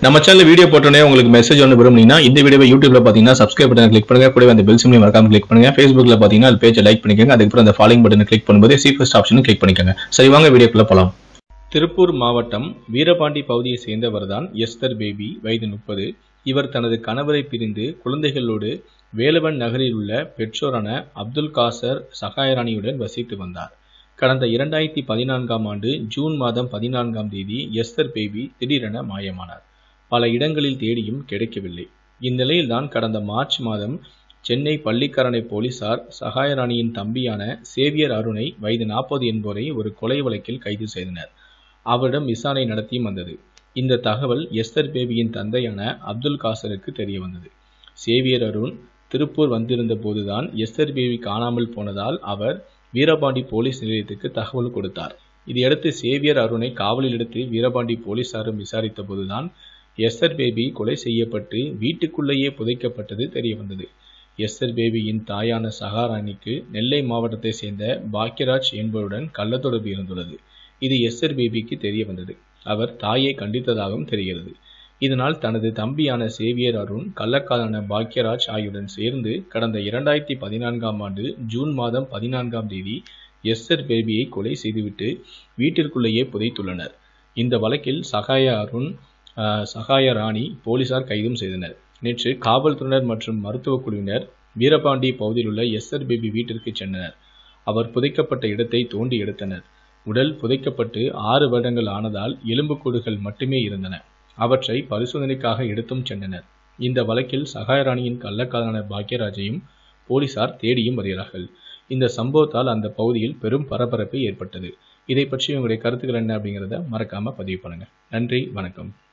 நம்ம channel video போட்டோன்னே உங்களுக்கு மெசேஜ் ஒன்று விரும்புனீங்கன்னா இந்த வீடியோவை யூடியூப்ல பார்த்தீங்கன்னா சப்ஸ்கிரைப் பட்டன் கிளிக் பண்ணுங்க கூடவே அந்த பெல் சிம்லையும் மறக்காம கிளிக் பண்ணுங்க ஃபேஸ்புக்ல பார்த்தீங்கன்னா அது பேஜை லைக் பண்ணிக்கோங்க அதுக்கப்புறம் அந்த ஃபாலோயிங் பட்டனை கிளிக் பண்ணும்போது சி ஃபர்ஸ்ட் ஆப்ஷனும் கிளிக் பண்ணிக்கோங்க சரி வாங்க வீடியோக்குள்ள போலாம் திருப்பூர் மாவட்டம் வீரபாண்டி பகுதியை சேர்ந்தவர் தான் எஸ்தர் பேபி வயது முப்பது இவர் தனது கணவரை பிரிந்து குழந்தைகளோடு வேலவன் நகரில் உள்ள பெற்றோரான அப்துல் காசர் சகாயராணியுடன் வசித்து வந்தார் கடந்த இரண்டாயிரத்தி பதினான்காம் ஆண்டு ஜூன் மாதம் பதினான்காம் தேதி எஸ்தர் பேபி திடீரென மாயமானார் பல இடங்களில் தேடியும் கிடைக்கவில்லை இந்நிலையில்தான் கடந்த மார்ச் மாதம் சென்னை பள்ளிக்கரணை போலீசார் சகாயராணியின் தம்பியான சேவியர் அருணை வயது நாற்பது என்பவரை ஒரு கொலை வழக்கில் கைது செய்தனர் அவரிடம் விசாரணை நடத்தியும் வந்தது இந்த தகவல் எஸ்தர் பேபியின் தந்தையான அப்துல் காசருக்கு தெரிய வந்தது சேவியர் அருண் திருப்பூர் வந்திருந்த போதுதான் எஸ்தர் பேபி காணாமல் போனதால் அவர் வீரபாண்டி போலீஸ் நிலையத்துக்கு தகவல் கொடுத்தார் இதையடுத்து சேவியர் அருணை காவலில் எடுத்து வீரபாண்டி போலீசாரும் விசாரித்த போதுதான் எஸ்தர் பேபி கொலை செய்யப்பட்டு வீட்டுக்குள்ளேயே புதைக்கப்பட்டது தெரிய வந்தது எஸ்தர் பேபியின் தாயான சகாராணிக்கு நெல்லை மாவட்டத்தை சேர்ந்த பாக்யராஜ் என்பவருடன் கள்ளத்தொடர்பு இருந்துள்ளது இது எஸ்தர் பேபிக்கு தெரிய வந்தது அவர் தாயை கண்டித்ததாகவும் தெரிகிறது இதனால் தனது தம்பியான சேவியர் அருண் கள்ளக்காதலான பாக்யராஜ் ஆகியோருடன் சேர்ந்து கடந்த இரண்டாயிரத்தி பதினான்காம் ஆண்டு ஜூன் மாதம் பதினான்காம் தேதி எஸ்தர் பேபியை கொலை செய்துவிட்டு வீட்டிற்குள்ளேயே புதைத்துள்ளனர் இந்த வழக்கில் சகாய அருண் ஆஹ், சகாய ராணி போலீசார் கைதும் செய்தனர் நேற்று காவல்துறையினர் மற்றும் மருத்துவக் குழுவினர் வீரபாண்டி பகுதியில் உள்ள எஸ்தர் பேபி வீட்டிற்கு சென்றனர் அவர் புதைக்கப்பட்ட இடத்தை தோண்டி எடுத்தனர் உடல் புதைக்கப்பட்டு ஆறு வருடங்கள் ஆனதால் எலும்புக்கூடுகள் மட்டுமே இருந்தன அவற்றை பரிசோதனைக்காக எடுத்தும் சென்றனர் இந்த வழக்கில் சகாயராணியின் கள்ளக்காதலான பாக்யராஜையும் போலீசார் தேடியும் வருகிறார்கள் இந்த சம்பவத்தால் அந்த பகுதியில் பெரும் பரபரப்பு ஏற்பட்டது இதை பற்றி உங்களுடைய கருத்துக்கள் என்ன அப்படிங்கிறத மறக்காம பதிவு பண்ணுங்க நன்றி வணக்கம்